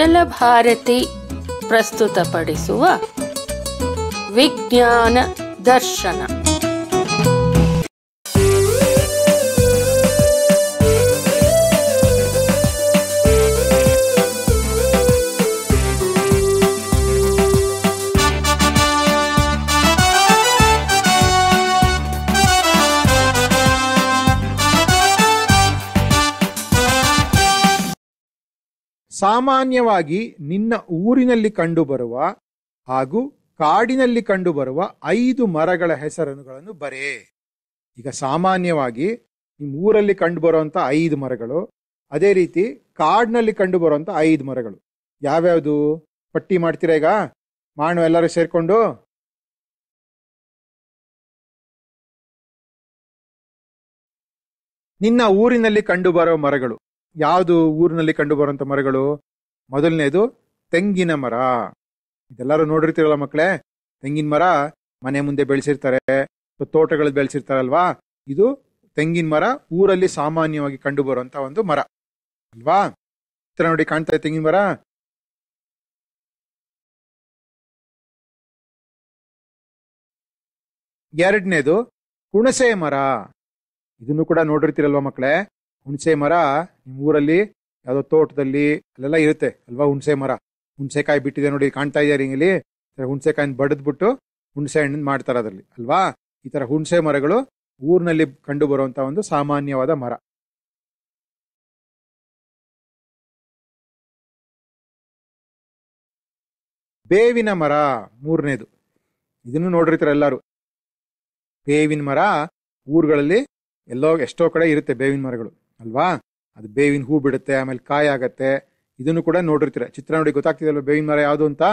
ಕುಶಲ ಭಾರತಿ ಪ್ರಸ್ತುತಪಡಿಸುವ ವಿಜ್ಞಾನ ದರ್ಶನ ಸಾಮಾನ್ಯವಾಗಿ ನಿನ್ನ ಊರಿನಲ್ಲಿ ಕಂಡುಬರುವ ಹಾಗೂ ಕಾಡಿನಲ್ಲಿ ಕಂಡುಬರುವ ಐದು ಮರಗಳ ಹೆಸರುಗಳನ್ನು ಬರೆ ಈಗ ಸಾಮಾನ್ಯವಾಗಿ ನಿಮ್ಮ ಊರಲ್ಲಿ ಕಂಡುಬರುವಂತ ಐದು ಮರಗಳು ಅದೇ ರೀತಿ ಕಾಡಿನಲ್ಲಿ ಕಂಡುಬರುವಂತ ಐದು ಮರಗಳು ಯಾವ್ಯಾವುದು ಪಟ್ಟಿ ಮಾಡ್ತೀರಾ ಈಗ ಮಾಡು ಎಲ್ಲರೂ ಸೇರ್ಕೊಂಡು ನಿನ್ನ ಊರಿನಲ್ಲಿ ಕಂಡುಬರೋ ಮರಗಳು ಯಾವುದು ಊರಿನಲ್ಲಿ ಕಂಡುಬರುವಂತ ಮರಗಳು ಮೊದಲನೇದು ತೆಂಗಿನ ಮರ ಇದೆಲ್ಲರೂ ನೋಡಿರ್ತೀರಲ್ಲ ಮಕ್ಕಳೇ ತೆಂಗಿನ ಮರ ಮನೆ ಮುಂದೆ ಬೆಳೆಸಿರ್ತಾರೆ ತೋಟಗಳಲ್ಲಿ ಬೆಳೆಸಿರ್ತಾರಲ್ವಾ ಇದು ತೆಂಗಿನ ಮರ ಊರಲ್ಲಿ ಸಾಮಾನ್ಯವಾಗಿ ಕಂಡುಬರುವಂತ ಒಂದು ಮರ ಅಲ್ವಾ ಚಿತ್ರ ನೋಡಿ ಕಾಣ್ತಾ ಇದೆ ತೆಂಗಿನ ಮರ ಎರಡನೇದು ಹುಣಸೆ ಮರ ಇದನ್ನು ಕೂಡ ನೋಡಿರ್ತೀರಲ್ವಾ ಮಕ್ಕಳೇ ಹುಣಸೆ ಮರ ನಿಮ್ಮ ಊರಲ್ಲಿ ಯಾವುದೋ ತೋಟದಲ್ಲಿ ಅಲ್ಲೆಲ್ಲ ಇರುತ್ತೆ ಅಲ್ವಾ ಹುಣಸೆ ಮರ ಹುಣಸೆಕಾಯಿ ಬಿಟ್ಟಿದೆ ನೋಡಿ ಕಾಣ್ತಾ ಇದೆಯಾ ಇಲ್ಲಿ ಹುಣಸೆಕಾಯಿನ ಬಡದ್ಬಿಟ್ಟು ಹುಣಸೆ ಹಣ್ಣನ್ನು ಮಾಡ್ತಾರೆ ಅದರಲ್ಲಿ ಅಲ್ವಾ ಈ ತರ ಹುಣಸೆ ಮರಗಳು ಊರಿನಲ್ಲಿ ಕಂಡು ಬರುವಂತ ಒಂದು ಸಾಮಾನ್ಯವಾದ ಮರ ಬೇವಿನ ಮರ ಮೂರನೇದು ಇದನ್ನು ನೋಡಿರ್ತಾರೆ ಎಲ್ಲರೂ ಬೇವಿನ ಮರ ಊರುಗಳಲ್ಲಿ ಎಲ್ಲೋ ಎಷ್ಟೋ ಕಡೆ ಇರುತ್ತೆ ಬೇವಿನ ಮರಗಳು ಅಲ್ವಾ ಅದು ಬೇವಿನ ಹೂ ಬಿಡುತ್ತೆ ಆಮೇಲೆ ಕಾಯಿ ಆಗತ್ತೆ ಇದನ್ನು ಕೂಡ ನೋಡಿರ್ತೀರ ಚಿತ್ರ ನೋಡಿ ಗೊತ್ತಾಗ್ತಿದಲ್ವ ಬೇವಿನ ಮರ ಯಾವುದು ಅಂತ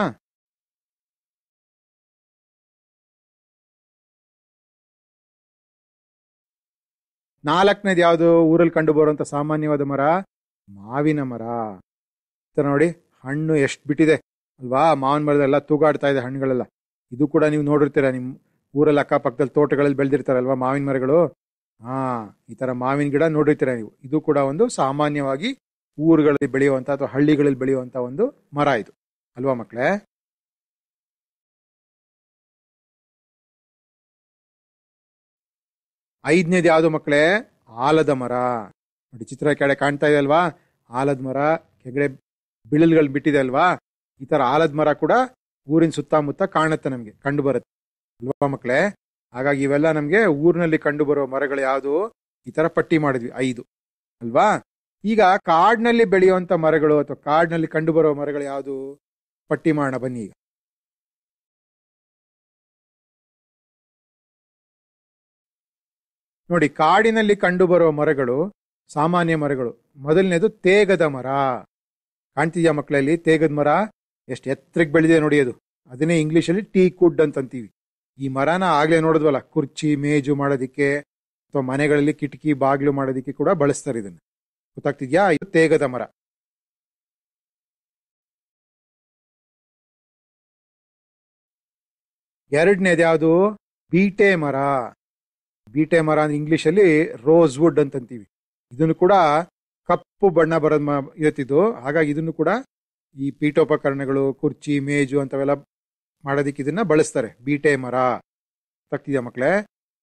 ನಾಲ್ಕನೇದು ಯಾವುದು ಊರಲ್ಲಿ ಕಂಡು ಬರುವಂತ ಸಾಮಾನ್ಯವಾದ ಮರ ಮಾವಿನ ಮರ ಚಿತ್ರ ನೋಡಿ ಹಣ್ಣು ಎಷ್ಟು ಬಿಟ್ಟಿದೆ ಅಲ್ವಾ ಮಾವಿನ ಮರದೆಲ್ಲ ತೂಗಾಡ್ತಾ ಇದೆ ಹಣ್ಣುಗಳೆಲ್ಲ ಇದು ಕೂಡ ನೀವು ನೋಡಿರ್ತೀರ ನಿಮ್ ಊರಲ್ಲಿ ಅಕ್ಕಪಕ್ಕದಲ್ಲಿ ತೋಟಗಳಲ್ಲಿ ಬೆಳೆದಿರ್ತಾರಲ್ವಾ ಮಾವಿನ ಮರಗಳು ಹಾ ಈ ತರ ಮಾವಿನ ಗಿಡ ನೋಡಿರ್ತೀರ ನೀವು ಇದು ಕೂಡ ಒಂದು ಸಾಮಾನ್ಯವಾಗಿ ಊರುಗಳಲ್ಲಿ ಬೆಳೆಯುವಂತ ಅಥವಾ ಹಳ್ಳಿಗಳಲ್ಲಿ ಬೆಳೆಯುವಂತ ಒಂದು ಮರ ಇದು ಅಲ್ವಾ ಮಕ್ಕಳೇ ಐದನೇದು ಯಾವುದು ಮಕ್ಕಳೇ ಆಲದ ಮರ ನೋಡಿ ಚಿತ್ರ ಕೆಳಗೆ ಕಾಣ್ತಾ ಇದೆ ಅಲ್ವಾ ಆಲದ ಮರ ಕೆಳಗಡೆ ಬಿಳಿಲ್ಗಳು ಬಿಟ್ಟಿದೆ ಅಲ್ವಾ ಈ ತರ ಆಲದ ಮರ ಕೂಡ ಊರಿನ ಸುತ್ತಮುತ್ತ ಕಾಣುತ್ತೆ ನಮ್ಗೆ ಕಂಡು ಬರುತ್ತೆ ಅಲ್ವಾ ಮಕ್ಕಳೇ ಹಾಗಾಗಿ ಇವೆಲ್ಲ ನಮ್ಗೆ ಊರಿನಲ್ಲಿ ಕಂಡು ಬರುವ ಮರಗಳು ಯಾವುದು ಈ ತರ ಪಟ್ಟಿ ಮಾಡಿದ್ವಿ ಐದು ಅಲ್ವಾ ಈಗ ಕಾಡಿನಲ್ಲಿ ಬೆಳೆಯುವಂತ ಮರಗಳು ಅಥವಾ ಕಾಡಿನಲ್ಲಿ ಕಂಡು ಬರುವ ಮರಗಳು ಯಾವುದು ಪಟ್ಟಿ ಮಾಡೋಣ ಬನ್ನಿ ಈಗ ನೋಡಿ ಕಾಡಿನಲ್ಲಿ ಕಂಡು ಬರುವ ಮರಗಳು ಸಾಮಾನ್ಯ ಮರಗಳು ಮೊದಲನೇದು ತೇಗದ ಮರ ಕಾಣ್ತಿದ್ಯಾ ಮಕ್ಕಳಲ್ಲಿ ತೇಗದ ಮರ ಎಷ್ಟು ಎತ್ತರಕ್ಕೆ ಬೆಳೆದಿದೆ ನೋಡಿ ಅದು ಅದನ್ನೇ ಇಂಗ್ಲಿಷಲ್ಲಿ ಟೀ ಕುಡ್ ಅಂತ ಅಂತೀವಿ ಈ ಮರನ ಆಗ್ಲೇ ನೋಡಿದ್ವಲ್ಲ ಕುರ್ಚಿ ಮೇಜು ಮಾಡೋದಿಕ್ಕೆ ಅಥವಾ ಮನೆಗಳಲ್ಲಿ ಕಿಟಕಿ ಬಾಗಿಲು ಮಾಡೋದಿಕ್ಕೆ ಕೂಡ ಬಳಸ್ತಾರೆ ಇದನ್ನ ಗೊತ್ತಾಗ್ತಿದ್ಯಾ ಇದು ತೇಗದ ಮರ ಎರಡನೇದು ಯಾವುದು ಬೀಟೆ ಮರ ಬೀಟೆ ಮರ ಅಂದ್ರೆ ಇಂಗ್ಲಿಷಲ್ಲಿ ರೋಸ್ ವುಡ್ ಅಂತಂತೀವಿ ಇದನ್ನು ಕೂಡ ಕಪ್ಪು ಬಣ್ಣ ಬರೋದ್ ಇರುತ್ತಿದ್ದು ಹಾಗಾಗಿ ಇದನ್ನು ಕೂಡ ಈ ಪೀಠೋಪಕರಣಗಳು ಕುರ್ಚಿ ಮೇಜು ಅಂತವೆಲ್ಲ ಮಾಡೋದಿಕ್ಕೆ ಇದನ್ನ ಬಳಸ್ತಾರೆ ಬೀಟೆ ಮರ ತಗ್ತಿದ್ಯಾ ಮಕ್ಕಳೇ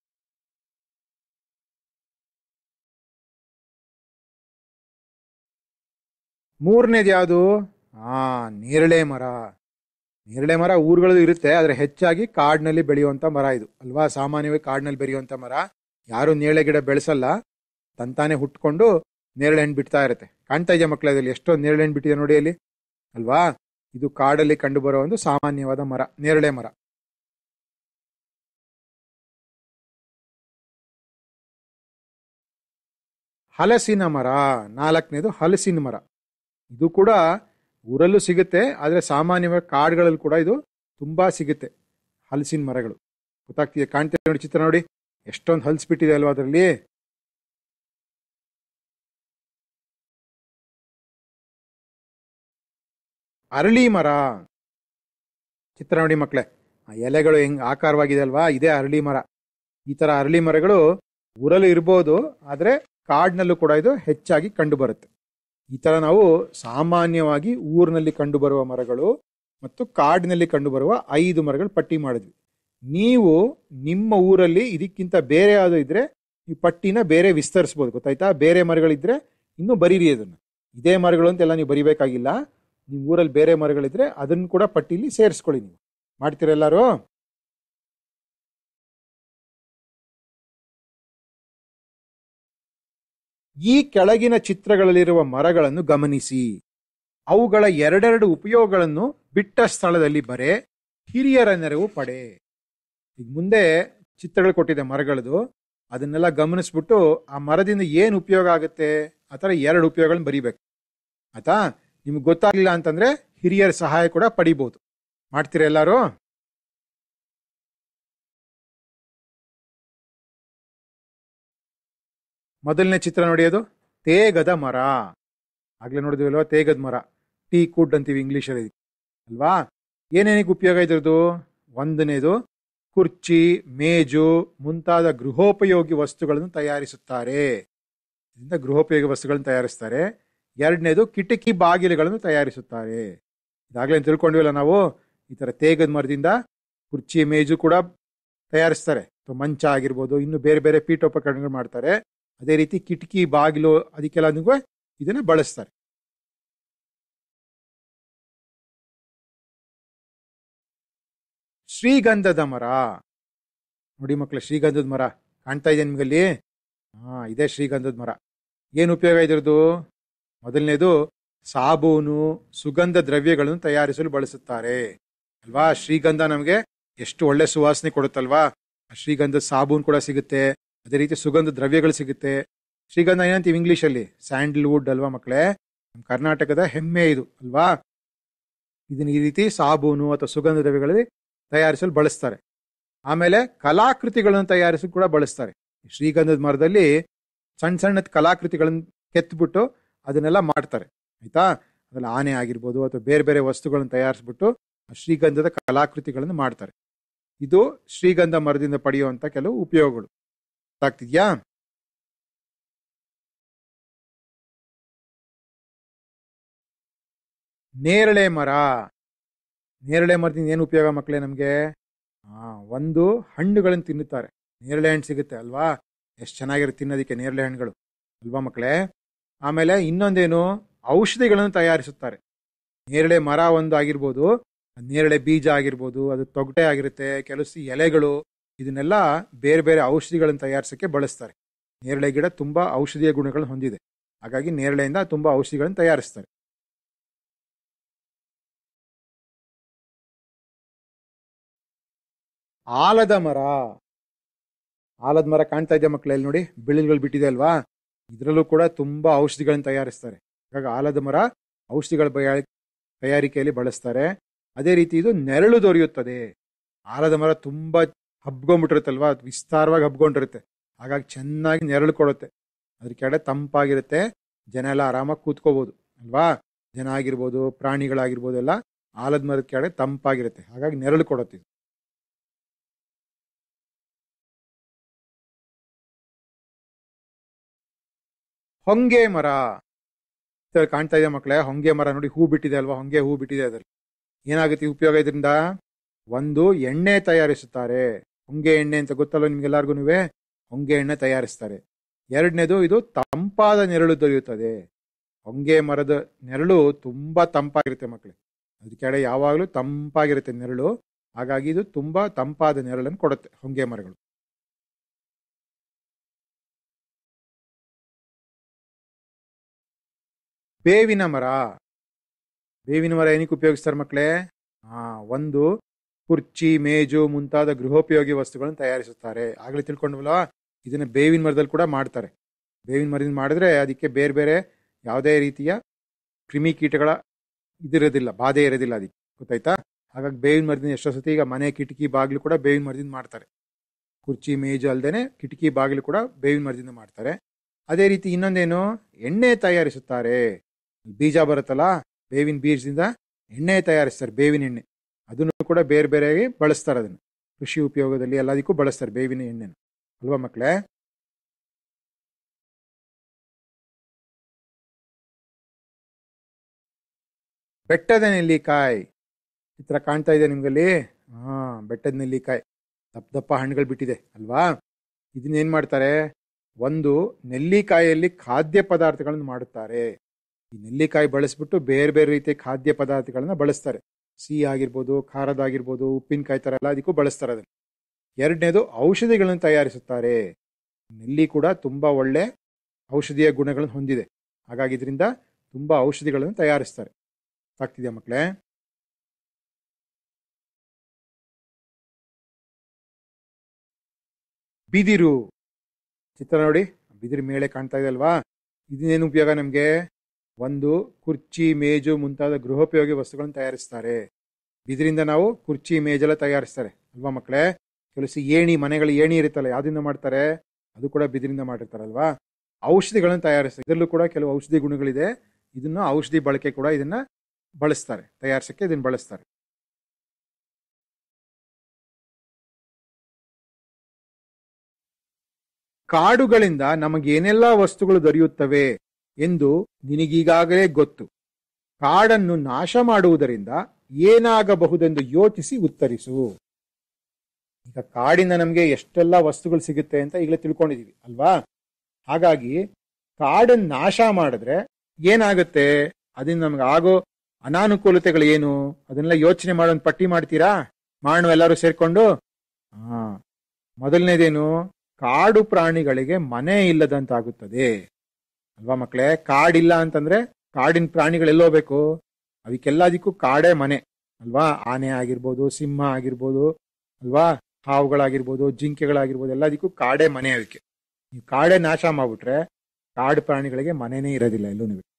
ಮೂರನೇದು ಯಾವುದು ಆ ನೇರಳೆ ಮರ ನೇರಳೆ ಮರ ಊರುಗಳಲ್ಲೂ ಇರುತ್ತೆ ಆದ್ರೆ ಹೆಚ್ಚಾಗಿ ಕಾಡಿನಲ್ಲಿ ಬೆಳೆಯುವಂತ ಮರ ಇದು ಅಲ್ವಾ ಸಾಮಾನ್ಯವಾಗಿ ಕಾಡಿನಲ್ಲಿ ಬೆಳೆಯುವಂತ ಮರ ಯಾರು ನೇರಳೆ ಗಿಡ ಬೆಳೆಸಲ್ಲ ತಂತಾನೆ ಹುಟ್ಕೊಂಡು ನೇರಳೆ ಹಣ್ಣು ಬಿಡ್ತಾ ಇರುತ್ತೆ ಕಾಣ್ತಾ ಇದೆಯಾ ಮಕ್ಕಳ ಇದರಲ್ಲಿ ಎಷ್ಟೊಂದು ನೇರಳೆ ಹಣ್ಣು ಬಿಟ್ಟಿದೆ ನೋಡಿ ಅಲ್ಲಿ ಅಲ್ವಾ ಇದು ಕಾಡಲ್ಲಿ ಕಂಡು ಬರುವ ಒಂದು ಸಾಮಾನ್ಯವಾದ ಮರ ನೇರಳೆ ಮರ ಹಲಸಿನ ಮರ ನಾಲ್ಕನೇದು ಹಲಸಿನ ಮರ ಇದು ಕೂಡ ಊರಲ್ಲೂ ಸಿಗುತ್ತೆ ಆದರೆ ಸಾಮಾನ್ಯವಾಗಿ ಕಾಡುಗಳಲ್ಲಿ ಕೂಡ ಇದು ತುಂಬಾ ಸಿಗುತ್ತೆ ಹಲಸಿನ ಮರಗಳು ಗೊತ್ತಾಗ್ತಿದೆ ಕಾಣ್ತಿದೆ ನೋಡಿ ಚಿತ್ರ ನೋಡಿ ಎಷ್ಟೊಂದು ಹಲ್ಸ್ ಬಿಟ್ಟಿದೆ ಅಲ್ವಾ ಅದರಲ್ಲಿ ಅರಳಿ ಮರ ಚಿತ್ರ ನೋಡಿ ಮಕ್ಕಳೇ ಆ ಎಲೆಗಳು ಹೆಂಗ್ ಆಕಾರವಾಗಿದೆ ಅಲ್ವಾ ಇದೇ ಅರಳಿ ಮರ ಈ ತರ ಅರಳಿ ಮರಗಳು ಊರಲ್ಲೂ ಇರ್ಬೋದು ಆದ್ರೆ ಕಾಡಿನಲ್ಲೂ ಕೂಡ ಇದು ಹೆಚ್ಚಾಗಿ ಕಂಡು ಬರುತ್ತೆ ಈ ತರ ನಾವು ಸಾಮಾನ್ಯವಾಗಿ ಊರಿನಲ್ಲಿ ಕಂಡುಬರುವ ಮರಗಳು ಮತ್ತು ಕಾಡಿನಲ್ಲಿ ಕಂಡುಬರುವ ಐದು ಮರಗಳು ಪಟ್ಟಿ ಮಾಡಿದ್ವಿ ನೀವು ನಿಮ್ಮ ಊರಲ್ಲಿ ಇದಕ್ಕಿಂತ ಬೇರೆ ಯಾವುದು ಇದ್ರೆ ಈ ಪಟ್ಟಿನ ಬೇರೆ ವಿಸ್ತರಿಸ್ಬೋದು ಗೊತ್ತಾಯ್ತಾ ಬೇರೆ ಮರಗಳಿದ್ರೆ ಇನ್ನೂ ಬರೀರಿ ಅದನ್ನ ಇದೇ ಮರಗಳು ಅಂತೆಲ್ಲ ನೀವು ಬರಿಬೇಕಾಗಿಲ್ಲ ನಿಮ್ಮ ಊರಲ್ಲಿ ಬೇರೆ ಮರಗಳಿದ್ರೆ ಅದನ್ನು ಕೂಡ ಪಟ್ಟಿಲಿ ಸೇರಿಸ್ಕೊಳ್ಳಿ ನೀವು ಮಾಡ್ತೀರಾ ಎಲ್ಲರೂ ಈ ಕೆಳಗಿನ ಚಿತ್ರಗಳಲ್ಲಿರುವ ಮರಗಳನ್ನು ಗಮನಿಸಿ ಅವುಗಳ ಎರಡೆರಡು ಉಪಯೋಗಗಳನ್ನು ಬಿಟ್ಟ ಸ್ಥಳದಲ್ಲಿ ಬರೆ ಹಿರಿಯರ ನೆರವು ಪಡೆ ಈಗ ಮುಂದೆ ಚಿತ್ರಗಳು ಕೊಟ್ಟಿದೆ ಮರಗಳದು ಅದನ್ನೆಲ್ಲ ಗಮನಿಸ್ಬಿಟ್ಟು ಆ ಮರದಿಂದ ಏನು ಉಪಯೋಗ ಆಗುತ್ತೆ ಆ ಥರ ಎರಡು ಉಪಯೋಗಗಳನ್ನ ಬರಿಬೇಕು ಆಯ್ತಾ ನಿಮ್ಗೆ ಗೊತ್ತಾಗ್ಲಿಲ್ಲ ಅಂತಂದ್ರೆ ಹಿರಿಯರ ಸಹಾಯ ಕೂಡ ಪಡಿಬಹುದು ಮಾಡ್ತೀರಾ ಎಲ್ಲರೂ ಮೊದಲನೇ ಚಿತ್ರ ನೋಡಿ ಅದು ತೇಗದ ಮರ ಆಗ್ಲೇ ನೋಡಿದ್ವಲ್ವಾ ತೇಗದ ಮರ ಟೀ ಕುಡ್ ಅಂತೀವಿ ಇಂಗ್ಲಿಷಲ್ಲಿ ಅಲ್ವಾ ಏನೇನಿಗೆ ಉಪಯೋಗ ಇದ್ರದ್ದು ಒಂದನೇದು ಕುರ್ಚಿ ಮೇಜು ಮುಂತಾದ ಗೃಹೋಪಯೋಗಿ ವಸ್ತುಗಳನ್ನು ತಯಾರಿಸುತ್ತಾರೆ ಇದರಿಂದ ಗೃಹೋಪಯೋಗಿ ವಸ್ತುಗಳನ್ನು ತಯಾರಿಸ್ತಾರೆ ಎರಡನೇದು ಕಿಟಕಿ ಬಾಗಿಲುಗಳನ್ನು ತಯಾರಿಸುತ್ತಾರೆ ಇದಾಗಲೇ ತಿಳ್ಕೊಂಡಿವಲ್ಲ ನಾವು ಈ ಥರ ತೇಗದ ಮರದಿಂದ ಕುರ್ಚಿ ಮೇಜು ಕೂಡ ತಯಾರಿಸ್ತಾರೆ ಅಥವಾ ಮಂಚ ಆಗಿರ್ಬೋದು ಇನ್ನು ಬೇರೆ ಬೇರೆ ಪೀಠೋಪಕರಣಗಳು ಮಾಡ್ತಾರೆ ಅದೇ ರೀತಿ ಕಿಟಕಿ ಬಾಗಿಲು ಅದಕ್ಕೆಲ್ಲ ಇದನ್ನ ಬಳಸ್ತಾರೆ ಶ್ರೀಗಂಧದ ಮರ ನೋಡಿ ಮಕ್ಕಳ ಶ್ರೀಗಂಧದ ಮರ ಕಾಣ್ತಾ ಇದೆ ನಿಮ್ಗಲ್ಲಿ ಹಾ ಇದೇ ಶ್ರೀಗಂಧದ ಮರ ಏನು ಉಪಯೋಗ ಇದ್ರದ್ದು ಮೊದಲನೇದು ಸಾಬೂನು ಸುಗಂಧ ದ್ರವ್ಯಗಳನ್ನು ತಯಾರಿಸಲು ಬಳಸುತ್ತಾರೆ ಅಲ್ವಾ ಶ್ರೀಗಂಧ ನಮಗೆ ಎಷ್ಟು ಒಳ್ಳೆ ಸುವಾಸನೆ ಕೊಡುತ್ತಲ್ವಾ ಆ ಶ್ರೀಗಂಧದ ಸಾಬೂನ್ ಕೂಡ ಸಿಗುತ್ತೆ ಅದೇ ರೀತಿ ಸುಗಂಧ ದ್ರವ್ಯಗಳು ಸಿಗುತ್ತೆ ಶ್ರೀಗಂಧ ಏನಂತೀವಿ ಇಂಗ್ಲಿಷಲ್ಲಿ ಸ್ಯಾಂಡಲ್ವುಡ್ ಅಲ್ವಾ ಮಕ್ಕಳೇ ನಮ್ಮ ಕರ್ನಾಟಕದ ಹೆಮ್ಮೆ ಇದು ಅಲ್ವಾ ಇದನ್ನ ಈ ರೀತಿ ಸಾಬೂನು ಅಥವಾ ಸುಗಂಧ ದ್ರವ್ಯಗಳಲ್ಲಿ ತಯಾರಿಸಲು ಬಳಸ್ತಾರೆ ಆಮೇಲೆ ಕಲಾಕೃತಿಗಳನ್ನು ತಯಾರಿಸಲು ಕೂಡ ಬಳಸ್ತಾರೆ ಶ್ರೀಗಂಧದ ಮರದಲ್ಲಿ ಸಣ್ಣ ಸಣ್ಣ ಕಲಾಕೃತಿಗಳನ್ನು ಕೆತ್ಬಿಟ್ಟು ಅದನ್ನೆಲ್ಲ ಮಾಡ್ತಾರೆ ಆಯ್ತಾ ಅದ್ರಲ್ಲಿ ಆನೆ ಆಗಿರ್ಬೋದು ಅಥವಾ ಬೇರೆ ಬೇರೆ ವಸ್ತುಗಳನ್ನು ತಯಾರಿಸ್ಬಿಟ್ಟು ಆ ಶ್ರೀಗಂಧದ ಕಲಾಕೃತಿಗಳನ್ನು ಮಾಡ್ತಾರೆ ಇದು ಶ್ರೀಗಂಧ ಮರದಿಂದ ಪಡೆಯುವಂತ ಕೆಲವು ಉಪಯೋಗಗಳು ಗೊತ್ತಾಗ್ತಿದ್ಯಾ ನೇರಳೆ ಮರ ನೇರಳೆ ಮರದಿಂದ ಏನು ಉಪಯೋಗ ಮಕ್ಕಳೇ ನಮಗೆ ಹಾ ಒಂದು ಹಣ್ಣುಗಳನ್ನು ತಿನ್ನುತ್ತಾರೆ ನೇರಳೆ ಹಣ್ಣು ಸಿಗುತ್ತೆ ಅಲ್ವಾ ಎಷ್ಟು ಚೆನ್ನಾಗಿರುತ್ತೆ ತಿನ್ನೋದಕ್ಕೆ ನೇರಳೆ ಹಣ್ಣುಗಳು ಅಲ್ವಾ ಮಕ್ಕಳೇ ಆಮೇಲೆ ಇನ್ನೊಂದೇನು ಔಷಧಿಗಳನ್ನು ತಯಾರಿಸುತ್ತಾರೆ ನೇರಳೆ ಮರ ಒಂದು ಆಗಿರ್ಬೋದು ನೇರಳೆ ಬೀಜ ಆಗಿರ್ಬೋದು ಅದು ತೊಗಟೆ ಆಗಿರುತ್ತೆ ಕೆಲವು ಎಲೆಗಳು ಇದನ್ನೆಲ್ಲ ಬೇರೆ ಬೇರೆ ಔಷಧಿಗಳನ್ನು ತಯಾರಿಸಕ್ಕೆ ಬಳಸ್ತಾರೆ ನೇರಳೆ ಗಿಡ ತುಂಬಾ ಔಷಧೀಯ ಗುಣಗಳನ್ನು ಹೊಂದಿದೆ ಹಾಗಾಗಿ ನೇರಳೆಯಿಂದ ತುಂಬಾ ಔಷಧಿಗಳನ್ನು ತಯಾರಿಸ್ತಾರೆ ಆಲದ ಮರ ಆಲದ ಮರ ಕಾಣ್ತಾ ಇದೆ ಮಕ್ಕಳಲ್ಲಿ ನೋಡಿ ಬಿಳಿಲ್ಗಳು ಬಿಟ್ಟಿದೆ ಅಲ್ವಾ ಇದರಲ್ಲೂ ಕೂಡ ತುಂಬಾ ಔಷಧಿಗಳನ್ನು ತಯಾರಿಸ್ತಾರೆ ಹಾಗಾಗಿ ಆಲದ ಮರ ಔಷಧಿಗಳ ಬಯ- ತಯಾರಿಕೆಯಲ್ಲಿ ಬಳಸ್ತಾರೆ ಅದೇ ರೀತಿ ಇದು ನೆರಳು ದೊರೆಯುತ್ತದೆ ಆಲದ ಮರ ತುಂಬಾ ಹಬ್ಕೊಂಡ್ಬಿಟ್ಟಿರುತ್ತಲ್ವಾ ಅದು ವಿಸ್ತಾರವಾಗಿ ಹಬ್ಕೊಂಡಿರುತ್ತೆ ಹಾಗಾಗಿ ಚೆನ್ನಾಗಿ ನೆರಳು ಕೊಡುತ್ತೆ ಅದ್ರ ಕೆಳಗೆ ತಂಪಾಗಿರುತ್ತೆ ಜನ ಎಲ್ಲ ಆರಾಮಾಗಿ ಕೂತ್ಕೋಬಹುದು ಅಲ್ವಾ ಜನ ಆಗಿರ್ಬೋದು ಪ್ರಾಣಿಗಳಾಗಿರ್ಬೋದು ಎಲ್ಲ ಆಲದ ಮರದ ಕೆಳಗೆ ತಂಪಾಗಿರುತ್ತೆ ಹಾಗಾಗಿ ನೆರಳು ಕೊಡುತ್ತೆ ಇದು. ಹೊಂಗೆ ಮರ ಇದ್ರಲ್ಲಿ ಕಾಣ್ತಾ ಇದೆ ಮಕ್ಕಳೇ ಹೊಂಗೆ ಮರ ನೋಡಿ ಹೂ ಬಿಟ್ಟಿದೆ ಅಲ್ವಾ ಹೊಂಗೆ ಹೂ ಬಿಟ್ಟಿದೆ ಅದ್ರಲ್ಲಿ ಏನಾಗುತ್ತೆ ಈ ಉಪಯೋಗ ಇದರಿಂದ ಒಂದು ಎಣ್ಣೆ ತಯಾರಿಸುತ್ತಾರೆ ಹೊಂಗೆ ಎಣ್ಣೆ ಅಂತ ಗೊತ್ತಲ್ವ ನಿಮ್ಗೆಲ್ಲರಿಗೂ ಹೊಂಗೆ ಎಣ್ಣೆ ತಯಾರಿಸ್ತಾರೆ ಎರಡನೇದು ಇದು ತಂಪಾದ ನೆರಳು ದೊರೆಯುತ್ತದೆ ಹೊಂಗೆ ಮರದ ನೆರಳು ತುಂಬಾ ತಂಪಾಗಿರುತ್ತೆ ಮಕ್ಕಳೇ ಅದ್ರ ಕೆಳಗೆ ಯಾವಾಗಲೂ ತಂಪಾಗಿರುತ್ತೆ ನೆರಳು ಹಾಗಾಗಿ ಇದು ತುಂಬಾ ತಂಪಾದ ನೆರಳನ್ನು ಕೊಡುತ್ತೆ ಹೊಂಗೆ ಮರಗಳು ಬೇವಿನ ಮರ ಬೇವಿನ ಮರ ಏನಕ್ಕೆ ಉಪಯೋಗಿಸ್ತಾರೆ ಮಕ್ಕಳೇ ಹಾ ಒಂದು ಕುರ್ಚಿ ಮೇಜು ಮುಂತಾದ ಗೃಹೋಪಯೋಗಿ ವಸ್ತುಗಳನ್ನು ತಯಾರಿಸುತ್ತಾರೆ ಆಗ್ಲೇ ತಿಳ್ಕೊಂಡ್ವಲ್ಲ ಇದನ್ನ ಬೇವಿನ ಮರದಲ್ಲಿ ಕೂಡ ಮಾಡ್ತಾರೆ ಬೇವಿನ ಮರದಿಂದ ಮಾಡಿದ್ರೆ ಅದಕ್ಕೆ ಬೇರೆ ಬೇರೆ ಯಾವುದೇ ರೀತಿಯ ಕ್ರಿಮಿ ಕೀಟಗಳ ಇದಿರೋದಿಲ್ಲ ಬಾಧೆ ಇರೋದಿಲ್ಲ ಅದಕ್ಕೆ ಗೊತ್ತಾಯ್ತಾ ಹಾಗಾಗಿ ಬೇವಿನ ಮರದಿಂದ ಎಷ್ಟೋ ಸತಿ ಈಗ ಮನೆ ಕಿಟಕಿ ಬಾಗಿಲು ಕೂಡ ಬೇವಿನ ಮರದಿಂದ ಮಾಡ್ತಾರೆ ಕುರ್ಚಿ ಮೇಜು ಅಲ್ಲದೆ ಕಿಟಕಿ ಬಾಗಿಲು ಕೂಡ ಬೇವಿನ ಮರದಿಂದ ಮಾಡ್ತಾರೆ ಅದೇ ರೀತಿ ಇನ್ನೊಂದೇನು ಎಣ್ಣೆ ತಯಾರಿಸುತ್ತಾರೆ ಬೀಜ ಬರುತ್ತಲ್ಲ ಬೇವಿನ ಬೀಜದಿಂದ ಎಣ್ಣೆ ತಯಾರಿಸ್ತಾರೆ ಬೇವಿನ ಎಣ್ಣೆ ಅದನ್ನು ಕೂಡ ಬೇರೆ ಬೇರೆಯಾಗಿ ಬಳಸ್ತಾರೆ ಅದನ್ನು ಕೃಷಿ ಉಪಯೋಗದಲ್ಲಿ ಎಲ್ಲದಕ್ಕೂ ಬಳಸ್ತಾರೆ ಬೇವಿನ ಎಣ್ಣೆನ ಅಲ್ವಾ ಮಕ್ಕಳೇ ಬೆಟ್ಟದ ನೆಲ್ಲಿಕಾಯಿ ಚಿತ್ರ ಕಾಣ್ತಾ ಇದೆ ನಿಮ್ಗಲ್ಲಿ ಹಾ ಬೆಟ್ಟದ ನೆಲ್ಲಿಕಾಯಿ ದಪ್ಪ ದಪ್ಪ ಹಣ್ಣುಗಳು ಬಿಟ್ಟಿದೆ ಅಲ್ವಾ ಇದನ್ನೇನ್ ಮಾಡ್ತಾರೆ ಒಂದು ನೆಲ್ಲಿಕಾಯಲ್ಲಿ ಖಾದ್ಯ ಪದಾರ್ಥಗಳನ್ನು ಮಾಡುತ್ತಾರೆ ಈ ನೆಲ್ಲಿಕಾಯಿ ಬಳಸ್ಬಿಟ್ಟು ಬೇರೆ ಬೇರೆ ರೀತಿಯ ಖಾದ್ಯ ಪದಾರ್ಥಗಳನ್ನ ಬಳಸ್ತಾರೆ ಸಿಹಿ ಆಗಿರ್ಬೋದು ಖಾರದಾಗಿರ್ಬೋದು ಉಪ್ಪಿನಕಾಯಿ ತರ ಎಲ್ಲ ಅದಕ್ಕೂ ಬಳಸ್ತಾರೆ ಅದನ್ನು ಎರಡನೇದು ಔಷಧಿಗಳನ್ನು ತಯಾರಿಸುತ್ತಾರೆ ನೆಲ್ಲಿ ಕೂಡ ತುಂಬಾ ಒಳ್ಳೆ ಔಷಧೀಯ ಗುಣಗಳನ್ನು ಹೊಂದಿದೆ ಹಾಗಾಗಿ ಇದರಿಂದ ತುಂಬಾ ಔಷಧಿಗಳನ್ನು ತಯಾರಿಸ್ತಾರೆ ಆಗ್ತಿದೆಯಾ ಮಕ್ಕಳೇ ಬಿದಿರು ಚಿತ್ರ ನೋಡಿ ಬಿದಿರು ಮೇಳೆ ಕಾಣ್ತಾ ಇದೆ ಅಲ್ವಾ ಇದನ್ನೇನು ಉಪಯೋಗ ನಮಗೆ ಒಂದು ಕುರ್ಚಿ ಮೇಜು ಮುಂತಾದ ಗೃಹೋಪಯೋಗಿ ವಸ್ತುಗಳನ್ನು ತಯಾರಿಸ್ತಾರೆ ಬಿದಿರಿಂದ ನಾವು ಕುರ್ಚಿ ಮೇಜೆಲ್ಲ ತಯಾರಿಸ್ತಾರೆ ಅಲ್ವಾ ಮಕ್ಕಳೇ ಕೆಲಸ ಏಣಿ ಮನೆಗಳ ಏಣಿ ಇರುತ್ತಲ್ಲ ಯಾವ್ದಿಂದ ಮಾಡ್ತಾರೆ ಅದು ಕೂಡ ಬಿದಿರಿಂದ ಮಾಡಿರ್ತಾರಲ್ವಾ ಔಷಧಿಗಳನ್ನು ತಯಾರಿಸ್ತಾರೆ ಇದರಲ್ಲೂ ಕೂಡ ಕೆಲವು ಔಷಧಿ ಗುಣಗಳಿದೆ ಇದನ್ನ ಔಷಧಿ ಬಳಕೆ ಕೂಡ ಇದನ್ನ ಬಳಸ್ತಾರೆ ತಯಾರಿಸಕ್ಕೆ ಇದನ್ನ ಬಳಸ್ತಾರೆ ಕಾಡುಗಳಿಂದ ನಮಗೇನೆಲ್ಲ ವಸ್ತುಗಳು ದೊರೆಯುತ್ತವೆ ಎಂದು ನಿನಗೀಗಾಗಲೇ ಗೊತ್ತು ಕಾಡನ್ನು ನಾಶ ಮಾಡುವುದರಿಂದ ಏನಾಗಬಹುದೆಂದು ಯೋಚಿಸಿ ಉತ್ತರಿಸು ಈಗ ಕಾಡಿಂದ ನಮಗೆ ಎಷ್ಟೆಲ್ಲ ವಸ್ತುಗಳು ಸಿಗುತ್ತೆ ಅಂತ ಈಗಲೇ ತಿಳ್ಕೊಂಡಿದೀವಿ ಅಲ್ವಾ ಹಾಗಾಗಿ ಕಾಡನ್ನು ನಾಶ ಮಾಡಿದ್ರೆ ಏನಾಗುತ್ತೆ ಅದರಿಂದ ನಮ್ಗೆ ಆಗೋ ಅನಾನುಕೂಲತೆಗಳು ಏನು ಅದನ್ನೆಲ್ಲ ಯೋಚನೆ ಮಾಡೋನ್ ಪಟ್ಟಿ ಮಾಡ್ತೀರಾ ಮಾಡು ಎಲ್ಲರೂ ಸೇರ್ಕೊಂಡು ಹಾ ಮೊದಲನೇದೇನು ಕಾಡು ಪ್ರಾಣಿಗಳಿಗೆ ಮನೆ ಇಲ್ಲದಂತಾಗುತ್ತದೆ ಅಲ್ವಾ ಮಕ್ಕಳೇ ಕಾಡಿಲ್ಲ ಅಂತಂದ್ರೆ ಕಾಡಿನ ಪ್ರಾಣಿಗಳು ಎಲ್ಲೋಗ್ಬೇಕು ಅದಕ್ಕೆಲ್ಲದಕ್ಕೂ ಕಾಡೇ ಮನೆ ಅಲ್ವಾ ಆನೆ ಆಗಿರ್ಬೋದು ಸಿಂಹ ಆಗಿರ್ಬೋದು ಅಲ್ವಾ ಹಾವುಗಳಾಗಿರ್ಬೋದು ಜಿಂಕೆಗಳಾಗಿರ್ಬೋದು ಎಲ್ಲದಕ್ಕೂ ಕಾಡೇ ಮನೆ ಅದಕ್ಕೆ ನೀವು ಕಾಡೇ ನಾಶ ಮಾಡ್ಬಿಟ್ರೆ ಕಾಡು ಪ್ರಾಣಿಗಳಿಗೆ ಮನೆನೇ ಇರೋದಿಲ್ಲ ಎಲ್ಲೂ ನೀವು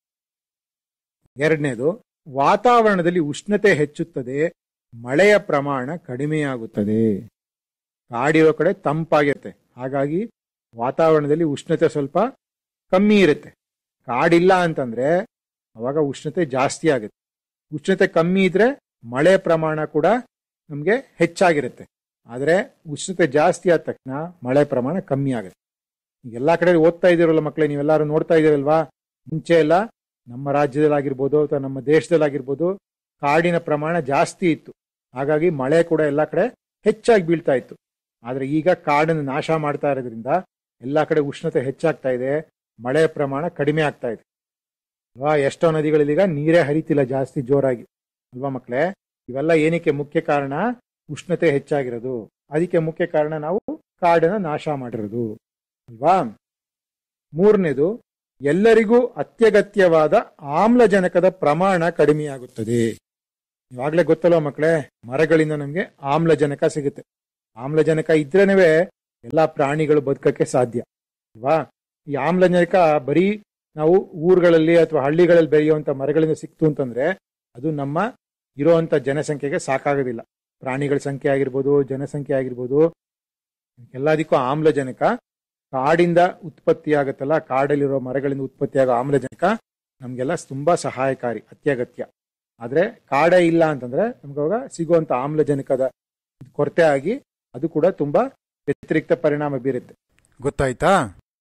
ಎರಡನೇದು ವಾತಾವರಣದಲ್ಲಿ ಉಷ್ಣತೆ ಹೆಚ್ಚುತ್ತದೆ ಮಳೆಯ ಪ್ರಮಾಣ ಕಡಿಮೆಯಾಗುತ್ತದೆ ಕಾಡಿರೋ ಕಡೆ ತಂಪಾಗಿರುತ್ತೆ ಹಾಗಾಗಿ ವಾತಾವರಣದಲ್ಲಿ ಉಷ್ಣತೆ ಸ್ವಲ್ಪ ಕಮ್ಮಿ ಇರುತ್ತೆ ಕಾಡಿಲ್ಲ ಅಂತಂದ್ರೆ ಅವಾಗ ಉಷ್ಣತೆ ಜಾಸ್ತಿ ಆಗುತ್ತೆ ಉಷ್ಣತೆ ಕಮ್ಮಿ ಇದ್ರೆ ಮಳೆ ಪ್ರಮಾಣ ಕೂಡ ನಮಗೆ ಹೆಚ್ಚಾಗಿರುತ್ತೆ ಆದರೆ ಉಷ್ಣತೆ ಜಾಸ್ತಿ ಆದ ತಕ್ಷಣ ಮಳೆ ಪ್ರಮಾಣ ಕಮ್ಮಿ ಆಗುತ್ತೆ ಈಗ ಎಲ್ಲಾ ಕಡೆ ಓದ್ತಾ ಇದ್ದೀರಲ್ಲ ಮಕ್ಕಳೇ ನೀವೆಲ್ಲರೂ ನೋಡ್ತಾ ಇದ್ದೀರಲ್ವಾ ಮುಂಚೆ ಎಲ್ಲ ನಮ್ಮ ರಾಜ್ಯದಲ್ಲಾಗಿರ್ಬೋದು ಅಥವಾ ನಮ್ಮ ದೇಶದಲ್ಲಾಗಿರ್ಬೋದು ಕಾಡಿನ ಪ್ರಮಾಣ ಜಾಸ್ತಿ ಇತ್ತು ಹಾಗಾಗಿ ಮಳೆ ಕೂಡ ಎಲ್ಲ ಕಡೆ ಹೆಚ್ಚಾಗಿ ಬೀಳ್ತಾ ಇತ್ತು ಆದ್ರೆ ಈಗ ಕಾಡನ್ನು ನಾಶ ಮಾಡ್ತಾ ಇರೋದ್ರಿಂದ ಎಲ್ಲಾ ಕಡೆ ಉಷ್ಣತೆ ಹೆಚ್ಚಾಗ್ತಾ ಇದೆ ಮಳೆ ಪ್ರಮಾಣ ಕಡಿಮೆ ಆಗ್ತಾ ಇದೆ ಅಲ್ವಾ ಎಷ್ಟೋ ನದಿಗಳಲ್ಲಿ ಈಗ ನೀರೇ ಹರಿತಿಲ್ಲ ಜಾಸ್ತಿ ಜೋರಾಗಿ ಅಲ್ವಾ ಮಕ್ಕಳೇ ಇವೆಲ್ಲ ಏನಕ್ಕೆ ಮುಖ್ಯ ಕಾರಣ ಉಷ್ಣತೆ ಹೆಚ್ಚಾಗಿರೋದು ಅದಕ್ಕೆ ಮುಖ್ಯ ಕಾರಣ ನಾವು ಕಾಡನ್ನ ನಾಶ ಮಾಡಿರೋದು ಅಲ್ವಾ ಮೂರನೇದು ಎಲ್ಲರಿಗೂ ಅತ್ಯಗತ್ಯವಾದ ಆಮ್ಲಜನಕದ ಪ್ರಮಾಣ ಕಡಿಮೆಯಾಗುತ್ತದೆ ಇವಾಗ್ಲೇ ಗೊತ್ತಲ್ವ ಮಕ್ಕಳೇ ಮರಗಳಿಂದ ನಮ್ಗೆ ಆಮ್ಲಜನಕ ಸಿಗುತ್ತೆ ಆಮ್ಲಜನಕ ಇದ್ರೇನೆ ಎಲ್ಲಾ ಪ್ರಾಣಿಗಳು ಬದುಕಕ್ಕೆ ಸಾಧ್ಯ ಅಲ್ವಾ ಈ ಆಮ್ಲಜನಕ ಬರೀ ನಾವು ಊರುಗಳಲ್ಲಿ ಅಥವಾ ಹಳ್ಳಿಗಳಲ್ಲಿ ಬೆಳೆಯುವಂತ ಮರಗಳಿಂದ ಸಿಕ್ತು ಅಂತಂದ್ರೆ ಅದು ನಮ್ಮ ಇರುವಂತ ಜನಸಂಖ್ಯೆಗೆ ಸಾಕಾಗೋದಿಲ್ಲ ಪ್ರಾಣಿಗಳ ಸಂಖ್ಯೆ ಆಗಿರ್ಬೋದು ಜನಸಂಖ್ಯೆ ಆಗಿರ್ಬೋದು ಎಲ್ಲದಕ್ಕೂ ಆಮ್ಲಜನಕ ಕಾಡಿಂದ ಉತ್ಪತ್ತಿ ಆಗುತ್ತಲ್ಲ ಕಾಡಲ್ಲಿರೋ ಮರಗಳಿಂದ ಉತ್ಪತ್ತಿಯಾಗೋ ಆಮ್ಲಜನಕ ನಮ್ಗೆಲ್ಲ ತುಂಬಾ ಸಹಾಯಕಾರಿ ಅತ್ಯಗತ್ಯ ಆದ್ರೆ ಕಾಡೇ ಇಲ್ಲ ಅಂತಂದ್ರೆ ನಮ್ಗೆ ಅವಾಗ ಸಿಗುವಂತ ಆಮ್ಲಜನಕದ ಕೊರತೆ ಆಗಿ ಅದು ಕೂಡ ತುಂಬಾ ವ್ಯತಿರಿಕ್ತ ಪರಿಣಾಮ ಬೀರುತ್ತೆ ಗೊತ್ತಾಯ್ತಾ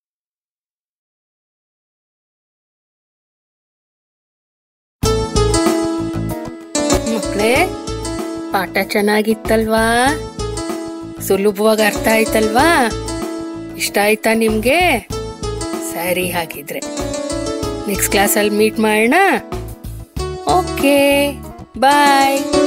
ಮಕ್ಕಳೇ ಪಾಠ ಚೆನ್ನಾಗಿತ್ತಲ್ವಾ ಸುಲಭವಾಗಿ ಅರ್ಥ ಆಯ್ತಲ್ವಾ ಇಷ್ಟ ಆಯ್ತಾ ನಿಮ್ಗೆ ಸರಿ ಹಾಗಿದ್ರೆ ನೆಕ್ಸ್ಟ್ ಕ್ಲಾಸಲ್ಲಿ ಮೀಟ್ ಮಾಡೋಣ ಓಕೆ ಬಾಯ್